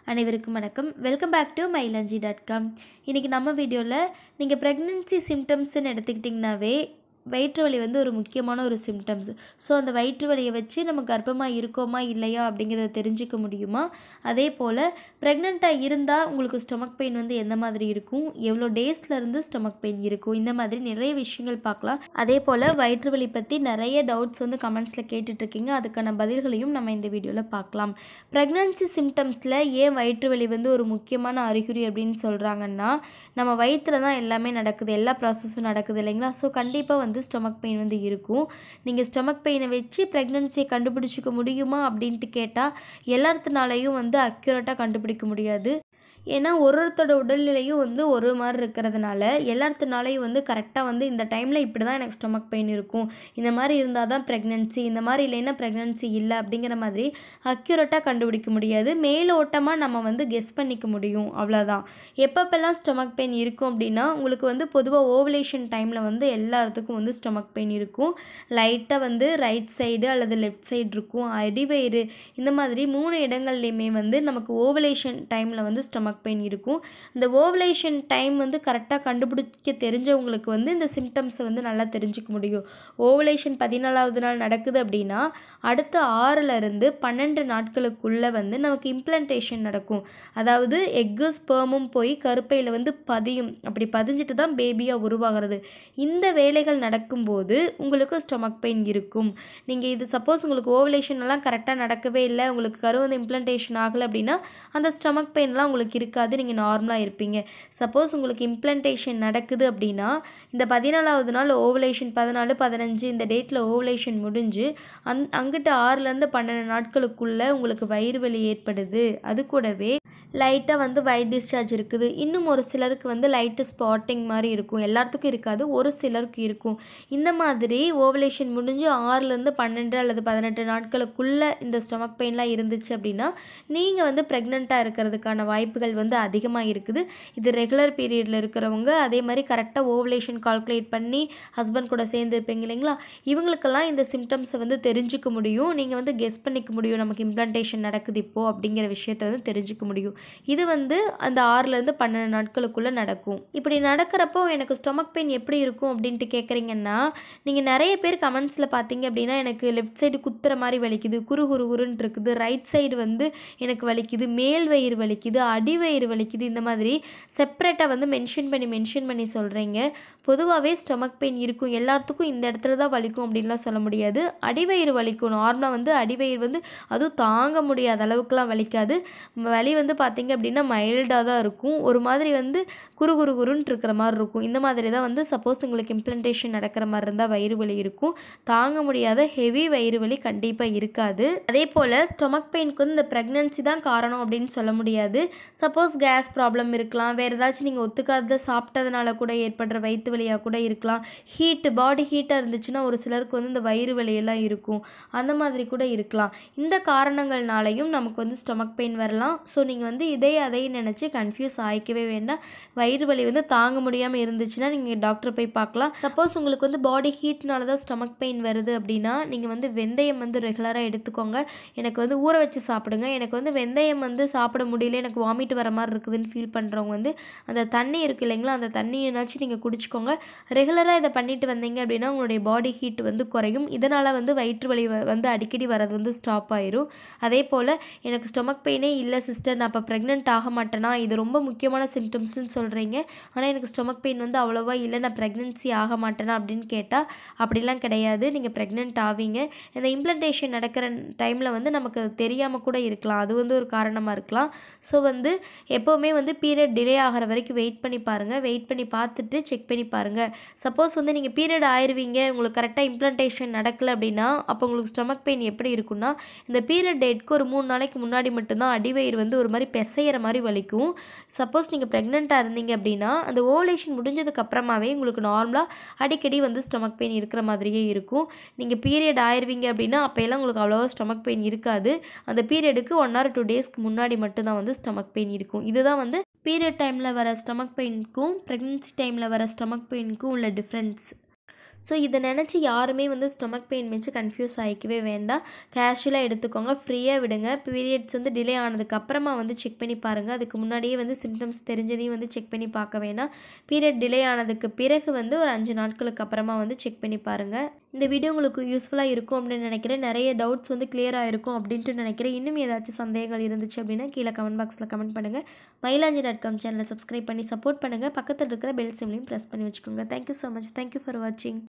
அனைவருக்கும் வணக்கம் welcome back to Mylanchi dot com இன்றைக்கி நம்ம வீடியோவில் நீங்கள் ப்ரெக்னென்சி சிம்டம்ஸ்ன்னு எடுத்துக்கிட்டிங்கனாவே வயிற்று வலி வந்து ஒரு முக்கியமான ஒரு சிம்டம்ஸ் ஸோ அந்த வயிற்று வலியை வச்சு நம்ம கர்ப்பமாக இருக்கோமா இல்லையா அப்படிங்கிறத தெரிஞ்சுக்க முடியுமா அதே போல் ப்ரெக்னெண்ட்டாக இருந்தால் உங்களுக்கு ஸ்டொமக் பெயின் வந்து எந்த மாதிரி இருக்கும் எவ்வளோ டேஸ்லேருந்து ஸ்டொமக் பெயின் இருக்கும் இந்த மாதிரி நிறைய விஷயங்கள் பார்க்கலாம் அதே போல் வயிற்று வலி பற்றி நிறைய டவுட்ஸ் வந்து கமெண்ட்ஸில் கேட்டுட்ருக்கீங்க அதுக்கான பதில்களையும் நம்ம இந்த வீடியோவில் பார்க்கலாம் ப்ரெக்னன்சி சிம்டம்ஸில் ஏன் வயிற்று வலி வந்து ஒரு முக்கியமான அறிகுறி அப்படின்னு சொல்கிறாங்கன்னா நம்ம வயிற்றில் தான் எல்லாமே நடக்குது எல்லா ப்ராசஸும் நடக்குது இல்லைங்களா ஸோ கண்டிப்பாக வந்து ஸ்டொமக் பெயின் வந்து இருக்கும் நீங்கள் ஸ்டொமக் பெயினை வச்சு ப்ரெக்னன்சியை கண்டுபிடிச்சிக்க முடியுமா அப்படின்ட்டு கேட்டால் எல்லாத்துனாலையும் வந்து அக்யூரேட்டாக கண்டுபிடிக்க முடியாது ஏன்னா ஒரு ஒருத்தரோட உடல்நிலையும் வந்து ஒரு மாதிரி இருக்கிறதுனால எல்லாத்துனாலையும் வந்து கரெக்டாக வந்து இந்த டைமில் இப்படி தான் எனக்கு ஸ்டொமக் பெயின் இருக்கும் இந்த மாதிரி இருந்தால் தான் ப்ரெக்னென்சி இந்த மாதிரி இல்லைன்னா ப்ரெக்னென்சி இல்லை அப்படிங்கிற மாதிரி அக்யூரேட்டாக கண்டுபிடிக்க முடியாது மேலோட்டமாக நம்ம வந்து கெஸ் பண்ணிக்க முடியும் அவ்வளோதான் எப்பப்பெல்லாம் ஸ்டொமக் பெயின் இருக்கும் அப்படின்னா உங்களுக்கு வந்து பொதுவாக ஓவலேஷன் டைமில் வந்து எல்லாத்துக்கும் வந்து ஸ்டொமக் பெயின் இருக்கும் லைட்டாக வந்து ரைட் சைடு அல்லது லெஃப்ட் சைடு இருக்கும் அடிவயிறு இந்த மாதிரி மூணு இடங்கள்லையுமே வந்து நமக்கு ஓவலேஷன் டைமில் வந்து ஸ்டொமக் ஸ்டொமக் பெயின் இருக்கும் இந்த ஓவலேஷன் டைம் வந்து கரெக்டாக கண்டுபிடிக்க தெரிஞ்சவங்களுக்கு வந்து இந்த சிம்டம்ஸை வந்து நல்லா தெரிஞ்சுக்க முடியும் ஓவலேஷன் பதினாலாவது நாள் நடக்குது அப்படின்னா அடுத்த ஆறுலேருந்து பன்னெண்டு நாட்களுக்குள்ளே வந்து நமக்கு இம்ப்ளண்டேஷன் நடக்கும் அதாவது எக்கு ஸ்பேமும் போய் கருப்பையில் வந்து பதியும் அப்படி பதிஞ்சிட்டு தான் பேபியாக உருவாகிறது இந்த வேலைகள் நடக்கும்போது உங்களுக்கு ஸ்டொமக் பெயின் இருக்கும் நீங்கள் இது சப்போஸ் உங்களுக்கு ஓவலேஷன் எல்லாம் கரெக்டாக நடக்கவே இல்லை உங்களுக்கு கரு வந்து இம்ப்ளண்டேஷன் ஆகலை அப்படின்னா அந்த ஸ்டொமக் பெயின்லாம் உங்களுக்கு இருக்காது நீங்கள் நார்மலாக இருப்பீங்க சப்போஸ் உங்களுக்கு இம்ப்ளண்டேஷன் நடக்குது அப்படின்னா இந்த பதினாலாவது நாள் ஓவலேஷன் பதினாலு பதினஞ்சு இந்த டேட்டில் ஓவலேஷன் முடிஞ்சு அந் அங்கிட்டு ஆறுலேருந்து பன்னெண்டு நாட்களுக்குள்ளே உங்களுக்கு வயிறு வலி ஏற்படுது அது கூடவே லைட்டாக வந்து ஒயிட் டிஸ்சார்ஜ் இருக்குது இன்னும் ஒரு சிலருக்கு வந்து லைட்டு ஸ்பாட்டிங் மாதிரி இருக்கும் எல்லாத்துக்கும் இருக்காது ஒரு சிலருக்கு இருக்கும் இந்த மாதிரி ஓவலேஷன் முடிஞ்சு ஆறுலேருந்து பன்னெண்டு அல்லது பதினெட்டு நாட்களுக்குள்ளே இந்த ஸ்டொமக் பெயின்லாம் இருந்துச்சு அப்படின்னா நீங்கள் வந்து ப்ரெக்னெண்ட்டாக இருக்கிறதுக்கான வாய்ப்புகள் வந்து அதிகமாக இருக்குது இது ரெகுலர் பீரியடில் இருக்கிறவங்க அதே மாதிரி கரெக்டாக ஓவலேஷன் கால்குலேட் பண்ணி ஹஸ்பண்ட் கூட சேர்ந்து இருப்பீங்க இல்லைங்களா இவங்களுக்கெல்லாம் இந்த சிம்டம்ஸை வந்து தெரிஞ்சுக்க முடியும் நீங்கள் வந்து கெஸ் பண்ணிக்க முடியும் நமக்கு இம்ப்ளான்டேஷன் நடக்குது இப்போது அப்படிங்கிற விஷயத்தை வந்து தெரிஞ்சுக்க முடியும் இது வந்து அந்த ஆறுலேருந்து பன்னெண்டு நாட்களுக்குள்ளே நடக்கும் இப்படி நடக்கிறப்போ எனக்கு ஸ்டொமக் பெயின் எப்படி இருக்கும் அப்படின்ட்டு கேட்குறீங்கன்னா நீங்கள் நிறைய பேர் கமெண்ட்ஸில் பார்த்தீங்க அப்படின்னா எனக்கு லெஃப்ட் சைடு குத்துற மாதிரி வலிக்குது குறு குறு குருன்னு இருக்குது ரைட் சைடு வந்து எனக்கு வலிக்குது மேல் வயிறு வலிக்குது அடிவயிறு வலிக்குது இந்த மாதிரி செப்பரேட்டாக வந்து மென்ஷன் பண்ணி மென்ஷன் பண்ணி சொல்கிறீங்க பொதுவாகவே ஸ்டொமக் பெயின் இருக்கும் எல்லாத்துக்கும் இந்த இடத்துல தான் வலிக்கும் அப்படின்லாம் சொல்ல முடியாது அடிவயிறு வலிக்கும் நார்மலாக வந்து அடிவயிறு வந்து அதுவும் தாங்க முடியாத அளவுக்குலாம் வலிக்காது வலி வந்து பார்த்திங்க அப்படின்னா மைல்டாக தான் இருக்கும் ஒரு மாதிரி வந்து குறு குறு குருன்ட்டு இருக்கிற மாதிரி இருக்கும் இந்த மாதிரி தான் வந்து சப்போஸ் உங்களுக்கு இம்ப்ளண்டேஷன் நடக்கிற மாதிரி இருந்தால் வயிறு வலி இருக்கும் தாங்க முடியாத ஹெவி வயிறு வலி கண்டிப்பாக இருக்காது அதே போல் ஸ்டொமக் பெயினுக்கு வந்து இந்த ப்ரெக்னன்சி தான் காரணம் அப்படின்னு சொல்ல முடியாது சப்போஸ் கேஸ் ப்ராப்ளம் இருக்கலாம் வேறு ஏதாச்சும் நீங்கள் ஒத்துக்காத சாப்பிட்டதுனால கூட ஏற்படுற வயிற்று வலியாக கூட இருக்கலாம் ஹீட்டு பாடி ஹீட்டாக இருந்துச்சுன்னா ஒரு சிலருக்கு வந்து இந்த வயிறு வலியெல்லாம் இருக்கும் அந்த மாதிரி கூட இருக்கலாம் இந்த காரணங்கள்னாலையும் நமக்கு வந்து ஸ்டொமக் பெயின் வரலாம் ஸோ நீங்கள் வந்து இதே அதை நினச்சி கன்ஃபியூஸ் ஆகிக்கவே வேண்டாம் வயிறு வலி வந்து தாங்க முடியாமல் இருந்துச்சுன்னா நீங்கள் டாக்டர் போய் பார்க்கலாம் சப்போஸ் உங்களுக்கு வந்து பாடி ஹீட்னால தான் ஸ்டொமக் பெயின் வருது அப்படின்னா நீங்கள் வந்து வெந்தயம் வந்து ரெகுலராக எடுத்துக்கோங்க எனக்கு வந்து ஊற வச்சு சாப்பிடுங்க எனக்கு வந்து வெந்தயம் வந்து சாப்பிட முடியல எனக்கு வாமிட் வர மாதிரி இருக்குதுன்னு ஃபீல் பண்ணுறவங்க வந்து அந்த தண்ணி இருக்குது இல்லைங்களா அந்த தண்ணியனாச்சும் நீங்கள் குடிச்சிக்கோங்க ரெகுலராக இதை பண்ணிட்டு வந்தீங்க அப்படின்னா உங்களுடைய பாடி ஹீட் வந்து குறையும் இதனால் வந்து வயிற்று வலி வந்து அடிக்கடி வர்றது வந்து ஸ்டாப் ஆயிரும் அதே போல் எனக்கு ஸ்டொமக் பெயினே இல்லை சிஸ்டர் நான் இப்போ ப்ரெக்னென்ட் ஆக மாட்டேனா இது ரொம்ப முக்கியமான சிம்டம்ஸ்னு சொல்கிறீங்க ஆனால் எனக்கு ஸ்டொமக் பெயின் வந்து அவ்வளோவா இல்லை நான் ப்ரெக்னென்சி ஆக மாட்டேனா அப்படின்னு கேட்டால் அப்படிலாம் கிடையாது நீங்கள் ப்ரெக்னென்ட் ஆவீங்க இந்த இம்ப்ளண்டேஷன் நடக்கிற டைமில் வந்து நமக்கு தெரியாமல் கூட இருக்கலாம் அது வந்து ஒரு காரணமாக இருக்கலாம் ஸோ வந்து எப்போவுமே வந்து பீரியட் டிலே ஆகிற வரைக்கும் வெயிட் பண்ணி பாருங்கள் வெயிட் பண்ணி பார்த்துட்டு செக் பண்ணி பாருங்கள் சப்போஸ் வந்து நீங்கள் பீரியட் ஆயிடுவீங்க உங்களுக்கு கரெக்டாக இம்ப்ளண்டேஷன் நடக்கலை அப்படின்னா அப்போ உங்களுக்கு ஸ்டொமக் பெயின் எப்படி இருக்குன்னா இந்த பீரியட் டேட்க்கு ஒரு மூணு நாளைக்கு முன்னாடி மட்டும்தான் அடிவயிறு வந்து ஒரு மாதிரி பெசைகிற மாதிரி வலிக்கும் சப்போஸ் நீங்கள் ப்ரெக்னெண்ட்டாக இருந்தீங்க அப்படின்னா அந்த ஓவலேஷன் முடிஞ்சதுக்கு அப்புறமாவே உங்களுக்கு நார்மலாக அடிக்கடி வந்து ஸ்டொமக் பெயின் இருக்கிற மாதிரியே இருக்கும் நீங்கள் பீரியட் ஆயிடுவீங்க அப்படின்னா அப்போயெல்லாம் உங்களுக்கு அவ்வளோவா ஸ்டொமக் பெயின் இருக்காது அந்த பீரியடுக்கு ஒன் ஆர் டூ டேஸ்க்கு முன்னாடி மட்டும்தான் வந்து ஸ்டொமக் பெயின் இருக்கும் இதுதான் வந்து பீரியட் டைமில் வர ஸ்டொமக் பெயினுக்கும் ப்ரெக்னென்சி டைமில் வர ஸ்டொமக் பெயினுக்கும் உள்ள டிஃப்ரென்ஸ் ஸோ இதை நினச்சி யாருமே வந்து ஸ்டொமக் பெயின் வச்சு கன்ஃபியூஸ் ஆகிக்கவே வேண்டாம் கேஷுவலாக எடுத்துக்கோங்க ஃப்ரீயாக விடுங்க பீரியட்ஸ் வந்து டிலே ஆனதுக்கு அப்புறமா வந்து செக் பண்ணி பாருங்கள் அதுக்கு முன்னாடியே வந்து சிம்டம்ஸ் தெரிஞ்சதையும் வந்து செக் பண்ணி பார்க்க வேண்டாம் பீரியட் டிலே ஆனதுக்கு பிறகு வந்து ஒரு அஞ்சு நாட்களுக்கு அப்புறமா வந்து செக் பண்ணி பாருங்கள் இந்த வீடியோ உங்களுக்கு யூஸ்ஃபுல்லாக இருக்கும் அப்படின்னு நினைக்கிறேன் நிறைய டவுட்ஸ் வந்து கிளியர் ஆகிருக்கும் அப்படின்ட்டு நினைக்கிறேன் இன்னும் ஏதாச்சும் சந்தேகங்கள் இருந்துச்சு அப்படின்னா கீழே கமெண்ட் பாக்ஸில் கமெண்ட் பண்ணுங்கள் மயிலாஞ்சி டாட் காம் சேனலை சப்ஸ்கிரைப் பண்ணி சப்போர்ட் பண்ணுங்கள் பக்கத்தில் இருக்கிற பெல் சிம்லையும் ப்ரெஸ் பண்ணி வச்சுக்கோங்க thank you so much thank you for வாட்சிங்